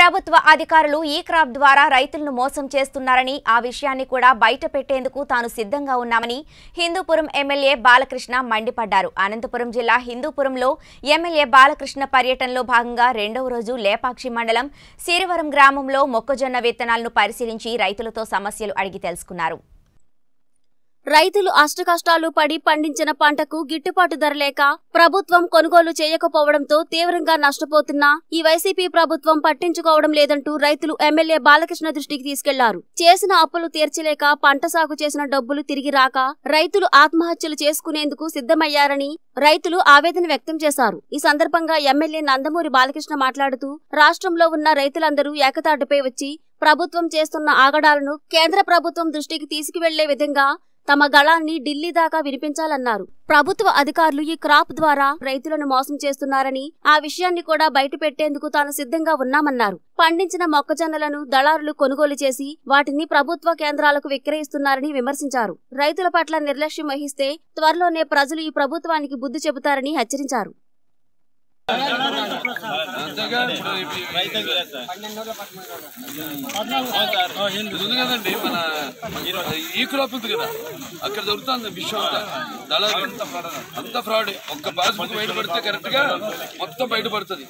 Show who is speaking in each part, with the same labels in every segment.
Speaker 1: ప్రభుత్వ అధికారులు ఈ క్రాప్ ద్వారా రైతులను మోసం చేస్తున్నారని ఆ విషయాన్ని కూడా బయట పెట్టేందుకు తాను సిద్ధంగా ఉన్నామని హిందూపురం ఎమ్మెల్యే బాలకృష్ణ మండిపడ్డారు అనంతపురం జిల్లా హిందూపురంలో ఎమ్మెల్యే బాలకృష్ణ పర్యటనలో భాగంగా రెండవ రోజు లేపాక్షి మండలం సిరివరం గ్రామంలో మొక్కజొన్న విత్తనాలను పరిశీలించి రైతులతో సమస్యలు అడిగి తెలుసుకున్నారు
Speaker 2: రైతులు అష్టకష్టాలు పడి పండించిన పంటకు గిట్టుబాటు ధర లేక ప్రభుత్వం కొనుగోలు చేయకపోవడంతో తీవ్రంగా నష్టపోతున్నా ఈ వైసీపీ ప్రభుత్వం పట్టించుకోవడం లేదంటూ రైతులు ఎమ్మెల్యే బాలకృష్ణ దృష్టికి తీసుకెళ్లారు చేసిన అప్పులు తీర్చలేక పంట సాగు చేసిన డబ్బులు తిరిగి రాక రైతులు ఆత్మహత్యలు చేసుకునేందుకు సిద్ధమయ్యారని రైతులు ఆవేదన వ్యక్తం చేశారు ఈ సందర్భంగా ఎమ్మెల్యే నందమూరి బాలకృష్ణ మాట్లాడుతూ రాష్ట్రంలో ఉన్న రైతులందరూ ఏకతాటిపై వచ్చి ప్రభుత్వం చేస్తున్న ఆగడాలను కేంద్ర ప్రభుత్వం దృష్టికి తీసుకువెళ్లే విధంగా తమ గళాన్ని ఢిల్లీ దాకా వినిపించాలన్నారు ప్రభుత్వ అధికారులు ఈ క్రాప్ ద్వారా రైతులను మోసం చేస్తున్నారని ఆ విషయాన్ని కూడా బయట పెట్టేందుకు తాను సిద్ధంగా ఉన్నామన్నారు పండించిన మొక్కజొన్నలను దళారులు కొనుగోలు చేసి వాటిని ప్రభుత్వ కేంద్రాలకు విక్రయిస్తున్నారని విమర్శించారు రైతుల పట్ల నిర్లక్ష్యం వహిస్తే త్వరలోనే ప్రజలు ఈ ప్రభుత్వానికి బుద్ధి చెబుతారని హెచ్చరించారు
Speaker 3: అంతేగా ఇప్పుడు ఇవి- ఇది ఉంది కదండి మన ఈ క్రాప్ ఉంది కదా అక్కడ దొరుకుతుంది విషయం అంతా దళారు అంత ఫ్రాడ్ ఒక్క పాస్బుక్ బయటపడితే కరెక్ట్ గా మొత్తం బయటపడుతుంది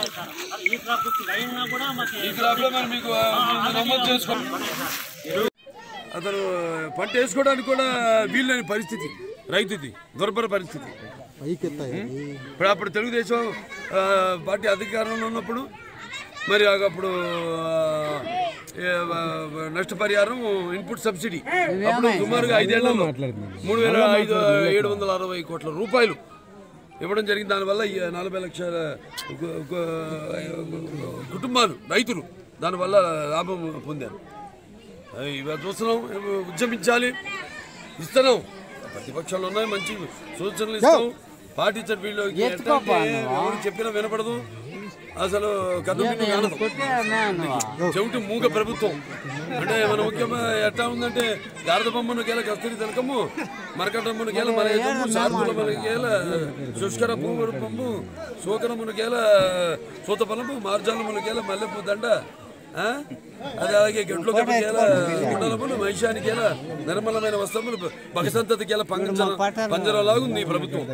Speaker 3: ఈ క్రాప్ లో మరి మీకు ఆ, మీరు నమోదు చేసుకో
Speaker 4: అతను పంట వేసుకోవడానికి కూడా వీల్లేని పరిస్థితి రైతుది దుర్భర పరిస్థితి ఇప్పుడు అప్పుడు తెలుగుదేశం ఆ, పార్టీ అధికారంలో ఉన్నప్పుడు మరి అప్పుడు ఆ, ఏ, ఆ, నష్టపరిహారం ఇన్పుట్ సబ్సిడీ అప్పుడు సుమారుగా ఐదేళ్లలో మూడు వేల ఐదు ఏడు వందల అరవై కోట్ల రూపాయలు ఇవ్వడం జరిగింది దానివల్ల ఈ నలభై లక్షల కు- కు- కుటుంబాలు రైతులు దానివల్ల లాభం పొందారు అది ఇవాళ చూస్తున్నాం ఏమో ఉద్యమించాలి ఇస్తున్నాం ప్రతిపక్షాలు ఉన్నాయి మంచి సూచనలు ఇస్తాం పాటించడం వీళ్ళు ఎట్లా అంటే ఎవరు చెప్పినా వినపడదు అసలు కన్ను మిన్ను కానదు చెవిటి మూగ ప్రభుత్వం అంటే మన ముఖ్యమ ఎట్లా ఉందంటే గారద బొమ్మను గేల కస్తూరి తిలకము మరకటమ్మను గేల మన శార్దుల గేల శుష్కర భూగర్భము శోకరమును గేల సూతఫలము మార్జాలమును గేల మల్లెపూ దండ ఆ? అది అలాగే గంటలు గేల గుండలములు మహిషాని గేల నిర్మలమైన వస్త్రములు భగసంతతి గేల పంజర పంజరలాగుంది ఈ ప్రభుత్వం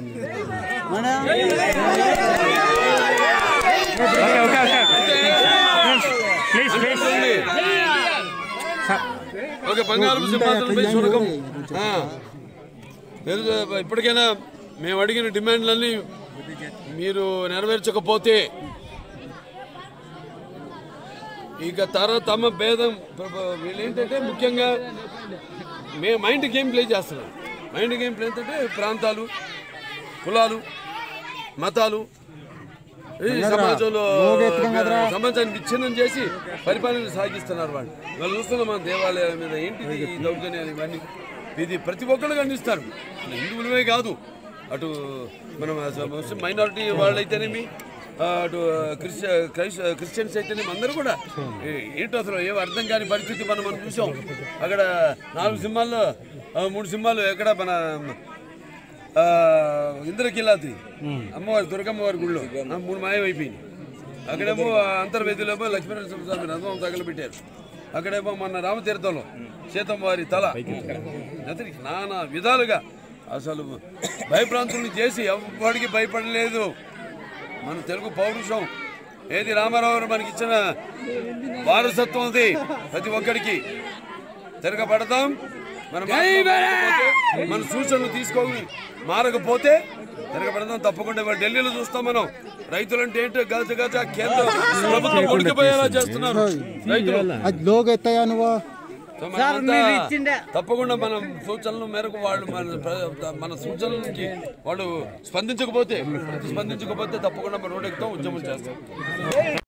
Speaker 4: అంటుంది. ఓకే బంగారు సింహాసనంపై శునకం ఆ. తెలుసు, ఇప్పటికైనా మేము అడిగిన డిమాండ్లన్నీ మీరు నెరవేర్చకపోతే ఇక తర తమ భేదం ప్ర- ప్ర- వీళ్ళు ఏంటంటే ముఖ్యంగా మే మైండ్ గేమ్ ప్లే చేస్తున్నారు మైండ్ గేమ్ ప్లే ఏంటంటే ప్రాంతాలు కులాలు మతాలు ఈ సమాజంలో సమాజాన్ని విచ్ఛిన్నం చేసి పరిపాలన సాగిస్తున్నారు వాళ్ళు వాళ్ళు చూస్తున్నాం మన దేవాలయాల మీద ఏంటిది ఈ దౌర్జన్యాలు ఇవన్నీ ఇది ప్రతి ఒక్కళ్ళు ఖండిస్తారు మన హిందువులమే కాదు అటు మనం ముస్లిం మైనారిటీ వాళ్ళైతేనేమి ఆ, అటు క్రిస్టి క్రైస్- క్రిస్టియన్స్ అయితేనేమి అందరూ కూడా ఏ- ఏంటో అసలు ఏం అర్థం కాని పరిస్థితి మనం మనం చూసాం అక్కడ నాలుగు సింహాల్లో ఆ, మూడు సింహాలు ఎక్కడ మన ఆ, ఇంద్రకిలాద్రి అమ్మవారి దుర్గమ్మవారి గుళ్ళో ఆ, మూడు మాయం అయిపోయింది అక్కడేమో అంతర్వేదిలోమో లక్ష్మీనరసింహ స్వామి రథం తగలబెట్టారు అక్కడేమో మన రామతీర్థంలో సీతమ్మ వారి తల అతనికి నానా విధాలుగా అసలు భయప్రాంతుల్ని చేసి ఎవ్వడికి భయపడలేదు మన తెలుగు పౌరుషం ఏది రామారావు గారు మనకి ఇచ్చిన వారసత్వం అది ప్రతి ఒక్కడికి తిరగబడతాం మన మారకపోతే, మన సూచనలు తీసుకోని మారకపోతే తిరగబడదాం తప్పకుండా ఇవాళ ఢిల్లీలో చూస్తాం మనం రైతులంటే ఏంటో గజ గజ కేంద్ర ప్రభుత్వం కొడుకుపోయేలా చేస్తున్నారు రైతులు
Speaker 5: అది లోగ్ ఎత్తాయా నువ్వు
Speaker 3: సో మనమంతా తప్పకుండా మన సూచనల మేరకు వాళ్ళు మన ప్ర- మన సూచనలకి వాళ్ళు స్పందించకపోతే స్పందించకపోతే తప్పకుండా మనం రోడ్ ఎక్కుతాం ఉద్యమం చేస్తాం